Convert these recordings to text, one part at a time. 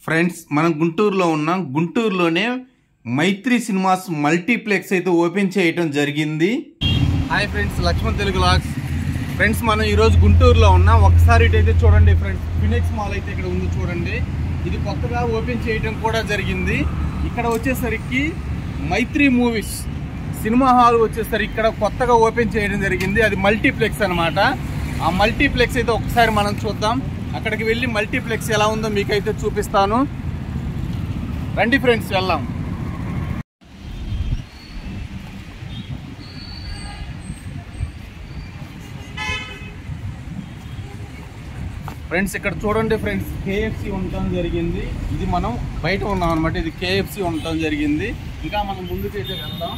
Friends మనం గుంటూరులో ఉన్నాం గుంటూరులోనే మైత్రి సినిమాస్ మల్టీప్లెక్స్ అయితే ఓపెన్ చేయటం జరిగింది హాయ్ ఫ్రెండ్స్ లక్ష్మణ్ తెలుగు లాక్స్ ఫ్రెండ్స్ మనం ఈరోజు గుంటూరులో ఉన్నాం ఒకసారి ఇటు అయితే చూడండి ఫ్రెండ్స్ ఫినిక్స్ మాల్ అయితే ఇక్కడ ఉంది చూడండి ఇది కొత్తగా ఓపెన్ చేయటం కూడా జరిగింది ఇక్కడ వచ్చేసరికి మైత్రి మూవీస్ సినిమా హాల్ వచ్చేసరికి ఇక్కడ కొత్తగా ఓపెన్ చేయడం జరిగింది అది మల్టీప్లెక్స్ అన్నమాట ఆ మల్టీప్లెక్స్ అయితే ఒకసారి మనం చూద్దాం అక్కడికి వెళ్ళి మల్టీప్లెక్స్ ఎలా ఉందో మీకైతే చూపిస్తాను రండి ఫ్రెండ్స్ వెళ్దాం ఫ్రెండ్స్ ఇక్కడ చూడండి ఫ్రెండ్స్ కేఎఫ్సి ఉండటం జరిగింది ఇది మనం బయట ఉన్నాం అనమాట ఇది కేఎఫ్సి ఉండటం జరిగింది ఇంకా మనం ముందుకైతే వెళ్దాం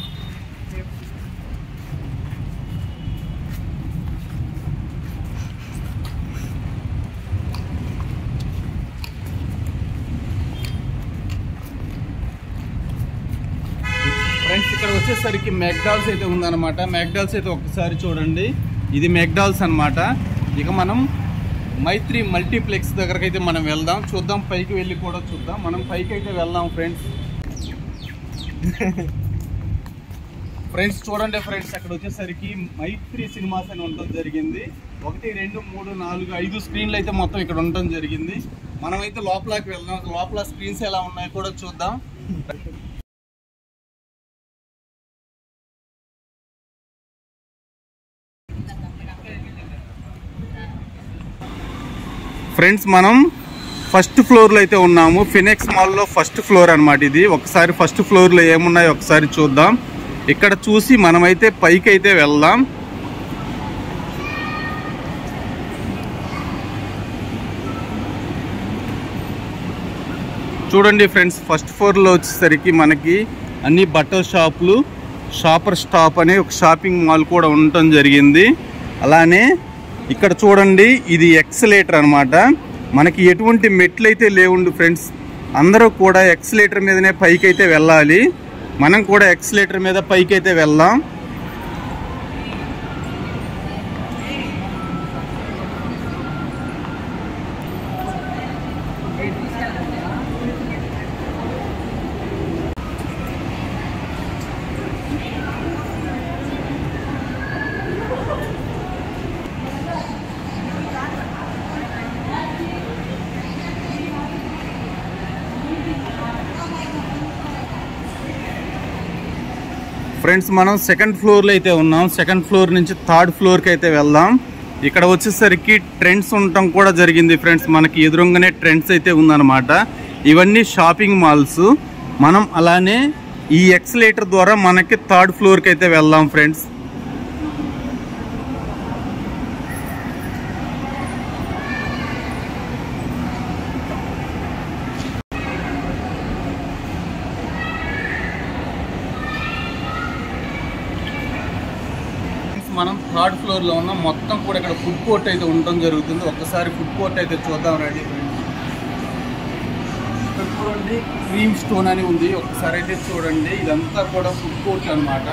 ఫ్రెండ్స్ ఇక్కడ వచ్చేసరికి మెక్డాల్స్ అయితే ఉందన్నమాట మెక్డాల్స్ అయితే ఒకసారి చూడండి ఇది మెక్డాల్స్ అన్నమాట ఇక మనం మైత్రి మల్టీప్లెక్స్ దగ్గరకు అయితే మనం వెళ్దాం చూద్దాం పైకి వెళ్ళి కూడా చూద్దాం మనం పైకి అయితే వెళ్దాం ఫ్రెండ్స్ ఫ్రెండ్స్ చూడండి ఫ్రెండ్స్ అక్కడ వచ్చేసరికి మైత్రి సినిమాస్ అని ఉండడం జరిగింది ఒకటి రెండు మూడు నాలుగు ఐదు స్క్రీన్లు అయితే మొత్తం ఇక్కడ ఉండడం జరిగింది మనం అయితే లోపలకి వెళ్దాం లోపల స్క్రీన్స్ ఎలా ఉన్నాయో కూడా చూద్దాం ఫ్రెండ్స్ మనం ఫస్ట్ ఫ్లోర్లో అయితే ఉన్నాము ఫినిక్స్ మాల్లో ఫస్ట్ ఫ్లోర్ అన్నమాట ఇది ఒకసారి ఫస్ట్ ఫ్లోర్లో ఏమున్నాయో ఒకసారి చూద్దాం ఇక్కడ చూసి మనమైతే పైకి అయితే వెళ్దాం చూడండి ఫ్రెండ్స్ ఫస్ట్ ఫ్లోర్లో వచ్చేసరికి మనకి అన్ని బట్టల షాపులు షాపర్ స్టాప్ అనే ఒక షాపింగ్ మాల్ కూడా ఉండటం జరిగింది అలానే ఇక్కడ చూడండి ఇది ఎక్సలేటర్ అన్నమాట మనకి ఎటువంటి మెట్లు అయితే లేవుండు ఫ్రెండ్స్ అందరూ కూడా ఎక్సలేటర్ మీదనే పైకి అయితే వెళ్ళాలి మనం కూడా ఎక్సలేటర్ మీద పైకి అయితే వెళ్దాం ఫ్రెండ్స్ మనం సెకండ్ ఫ్లోర్లో అయితే ఉన్నాం సెకండ్ ఫ్లోర్ నుంచి థర్డ్ ఫ్లోర్కి అయితే వెళ్దాం ఇక్కడ వచ్చేసరికి ట్రెండ్స్ ఉండటం కూడా జరిగింది ఫ్రెండ్స్ మనకి ఎదురుగానే ట్రెండ్స్ అయితే ఉందన్నమాట ఇవన్నీ షాపింగ్ మాల్స్ మనం అలానే ఈ ఎక్సలేటర్ ద్వారా మనకి థర్డ్ ఫ్లోర్కి అయితే వెళ్దాం ఫ్రెండ్స్ ఫ్రెండ్స్ మనం థర్డ్ ఫ్లోర్ లో ఉన్నాం మొత్తం కూడా ఇక్కడ ఫుడ్ కోర్ట్ అయితే ఉండడం జరుగుతుంది ఒక్కసారి ఫుడ్ కోర్ట్ అయితే చూద్దాం రండి ఇక్కడ చూడండి క్రీమ్ స్టోన్ అని ఉంది ఒక్కసారి అయితే చూడండి ఇదంతా కూడా ఫుడ్ కోర్ట్ అన్నమాట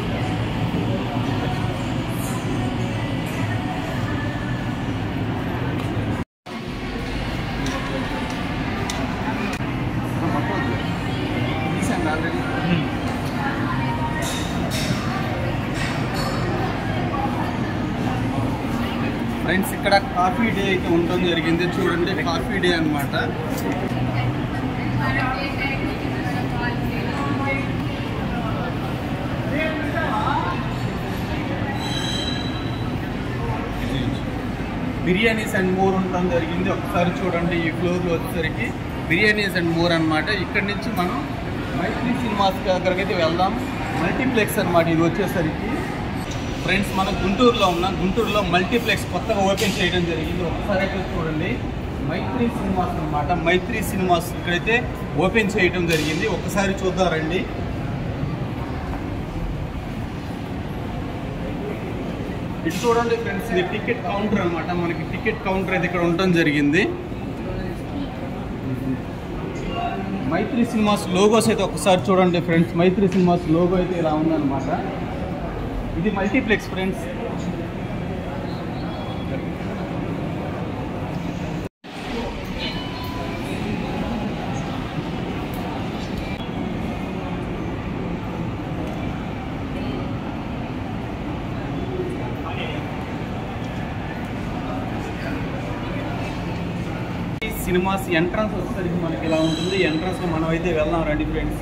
తీసాను ఆల్రెడీ ఫ్రెండ్స్ ఇక్కడ కాఫీ డే అయితే ఉండడం జరిగింది చూడండి కాఫీ డే అన్నమాట బిర్యానీస్ అండ్ మోర్ ఉండడం జరిగింది ఒకసారి చూడండి ఈ ఫ్లోర్లో వచ్చేసరికి బిర్యానీస్ అండ్ మోర్ అన్నమాట ఇక్కడ నుంచి మనం మైత్రి సినిమాస్ దగ్గరికి అయితే వెళ్దాం మల్టీప్లెక్స్ అన్నమాట ఇది వచ్చేసరికి ఫ్రెండ్స్ మనం గుంటూరులో ఉన్నాం గుంటూరులో మల్టీప్లెక్స్ కొత్తగా ఓపెన్ చేయడం జరిగింది ఒకసారి అయితే చూడండి మైత్రి సినిమాస్ అన్నమాట మైత్రి సినిమాస్ ఇక్కడైతే ఓపెన్ చేయడం జరిగింది ఒకసారి చూద్దాం రండి ఇటు చూడండి ఫ్రెండ్స్ ఇది టికెట్ కౌంటర్ అన్నమాట మనకి టికెట్ కౌంటర్ అయితే ఇక్కడ ఉండటం జరిగింది మైత్రి సినిమాస్ లోగోస్ అయితే ఒకసారి చూడండి ఫ్రెండ్స్ మైత్రి సినిమాస్ లోగో అయితే ఇలా ఉందన్నమాట ఇది మల్టీప్లెక్స్ ఫ్రెండ్స్ సినిమాస్ ఎంట్రన్స్ వచ్చేసరికి మనకి ఇలా ఉంటుంది ఎంట్రన్స్ లో మనం అయితే వెళ్దాం రండి ఫ్రెండ్స్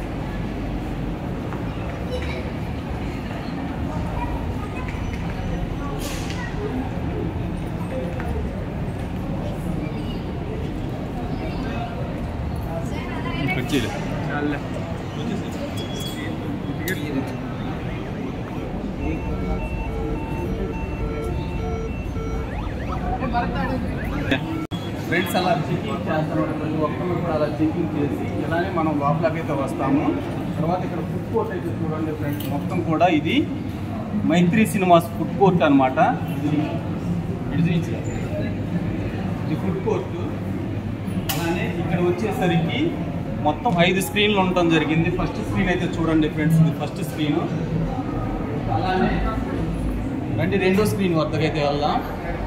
ఫ్రెండ్స్ అలా చెకింగ్ చేస్తాం ప్రతి ఒక్కరు కూడా అలా చెకింగ్ చేసి ఇలానే మనం లోపలికి అయితే వస్తాము తర్వాత ఇక్కడ ఫుడ్ కోర్ట్ అయితే చూడండి ఫ్రెండ్స్ మొత్తం కూడా ఇది మైత్రి సినిమాస్ ఫుడ్ కోర్ట్ అనమాట ఇది ఇటు చూపించు. ఇది ఫుడ్ కోర్ట్ అలానే ఇక్కడ వచ్చేసరికి మొత్తం ఐదు స్క్రీన్లు ఉండటం జరిగింది ఫస్ట్ స్క్రీన్ అయితే చూడండి ఫ్రెండ్స్ ఇది ఫస్ట్ స్క్రీన్ అలానే రండి రెండో స్క్రీన్ వద్దకైతే వెళ్దాం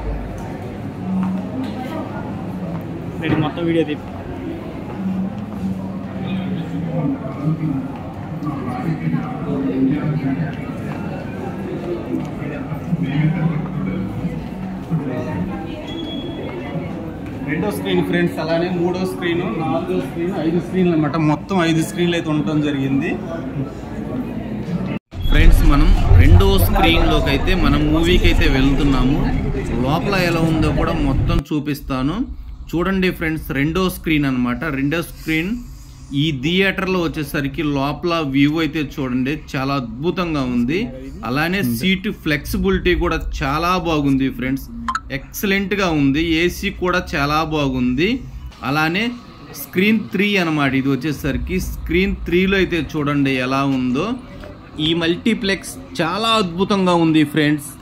రెడీ మొత్తం వీడియో తీ రెండో స్క్రీన్ ఫ్రెండ్స్ అలానే మూడో స్క్రీన్ నాలుగో స్క్రీన్ ఐదు స్క్రీన్లు అనమాట మొత్తం ఐదు స్క్రీన్లు అయితే ఉండటం జరిగింది ఫ్రెండ్స్ మనం రెండో స్క్రీన్లోకి అయితే మనం మూవీకి అయితే వెళ్తున్నాము లోపల ఎలా ఉందో కూడా మొత్తం చూపిస్తాను చూడండి ఫ్రెండ్స్ రెండో స్క్రీన్ అన్నమాట రెండో స్క్రీన్ ఈ థియేటర్లో వచ్చేసరికి లోపల వ్యూ అయితే చూడండి చాలా అద్భుతంగా ఉంది అలానే సీట్ ఫ్లెక్సిబిలిటీ కూడా చాలా బాగుంది ఫ్రెండ్స్ ఎక్సలెంట్గా ఉంది ఏసీ కూడా చాలా బాగుంది అలానే స్క్రీన్ త్రీ అన్నమాట ఇది వచ్చేసరికి స్క్రీన్ త్రీలో అయితే చూడండి ఎలా ఉందో ఈ మల్టీప్లెక్స్ చాలా అద్భుతంగా ఉంది ఫ్రెండ్స్